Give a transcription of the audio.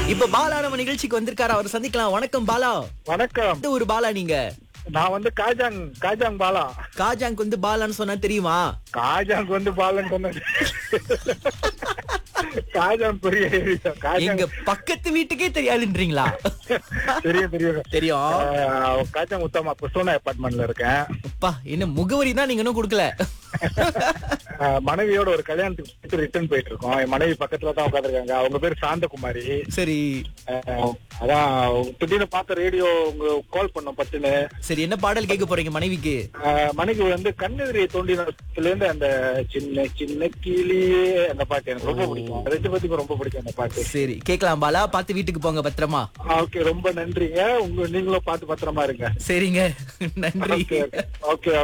இப்ப பாலா நம்ம நிகழ்ச்சிக்கு வந்திருக்காரு அவர் சந்திக்கலாம் வணக்கம் பாலா வணக்கம் எந்த ஒரு பாலா நீங்க நான் வந்து காஜாங் காஜாங் பாலா காஜாங்க் வந்து பாலான்னு சொன்னா தெரியுமா காஜாங் வந்து பாலன்னு சொன்னது காஜாங் பெரிய area. காஜாங் எங்க பக்கத்து வீட்டுக்கே தெரியாதுன்றீங்களா தெரியும் தெரியும் தெரியும் ஆஹ், காஜாங் உத்தமா புசோனா அபார்ட்மெண்ட்ல இருக்கேன் அப்பா என்ன முகவரி தான் நீங்க இன்னும் கொடுக்கல ஆஹ், மனைவியோட ஒரு கல்யாணத்துக்கு ரிட்டர்ன் போயிட்டு இருக்கோம் என் மனைவி பக்கத்துல தான் உட்காந்துருக்காங்க அவங்க பேர் சாந்தகுமாரி சரி ஆஹ், அதான் திடீர்னு பார்த்த ரேடியோ உங்க கால் பண்ணோம் பட்டுன்னு சரி என்ன பாடல் கேட்க போறீங்க மனைவிக்கு ஆஹ், மனைவி வந்து கண்ணெதிரியை தோண்டினத்துல இருந்து அந்த சின்ன சின்ன கிளியே அந்த பாட்டு எனக்கு ரொம்ப பிடிக்கும் ரெண்டு பத்திக்கும் ரொம்ப பிடிக்கும் அந்த பாட்டு சரி கேக்கலாம் பாலா பார்த்து வீட்டுக்கு போங்க பத்திரமா ஓகே ரொம்ப நன்றிங்க உங்க நீங்களும் பார்த்து பத்திரமா இருங்க சரிங்க நன்றி ஓகே ஓகே